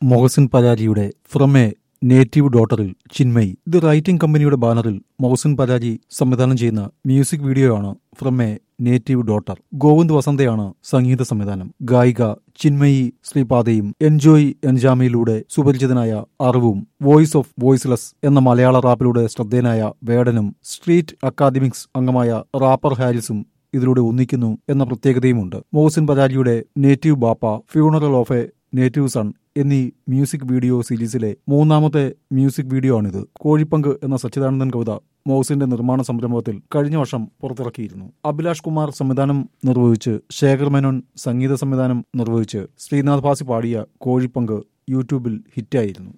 മൊഹസിൻ പരാരിയുടെ from a native ഡോട്ടറിൽ ചിന്മയി ഇത് റൈറ്റിംഗ് കമ്പനിയുടെ ബാനറിൽ മൊഹസിൻ പരാരി സംവിധാനം ചെയ്യുന്ന മ്യൂസിക് വീഡിയോയാണ് from a native daughter Govind വസന്തയാണ് സംഗീത സംവിധാനം ഗായിക ചിന്മയി ശ്രീപാദയും എൻജോയ് എൻജാമയിലൂടെ സുപരിചിതനായ അറിവും വോയിസ് ഓഫ് വോയിസ്ലെസ് എന്ന മലയാള റാപ്പിലൂടെ ശ്രദ്ധേയനായ വേടനും സ്ട്രീറ്റ് അക്കാദമിക്സ് അംഗമായ റാപ്പർ ഹാരിസും ഇതിലൂടെ ഒന്നിക്കുന്നു എന്ന പ്രത്യേകതയുമുണ്ട് മോഹസിൻ പരാരിയുടെ നേറ്റീവ് ബാപ്പ funeral of a native son എന്നീ മ്യൂസിക് വീഡിയോ സീരീസിലെ മൂന്നാമത്തെ മ്യൂസിക് വീഡിയോ ആണിത് കോഴിപ്പങ്ക് എന്ന സച്ചിദാനന്ദൻ കവിത മോഹസിന്റെ നിർമ്മാണ സംരംഭത്തിൽ കഴിഞ്ഞ വർഷം പുറത്തിറക്കിയിരുന്നു അഭിലാഷ് കുമാർ സംവിധാനം നിർവഹിച്ച് ശേഖർ മേനോൻ സംഗീത സംവിധാനം നിർവഹിച്ച് ശ്രീനാഥ് ഭാസി പാടിയ കോഴിപ്പങ്ക് യൂട്യൂബിൽ ഹിറ്റായിരുന്നു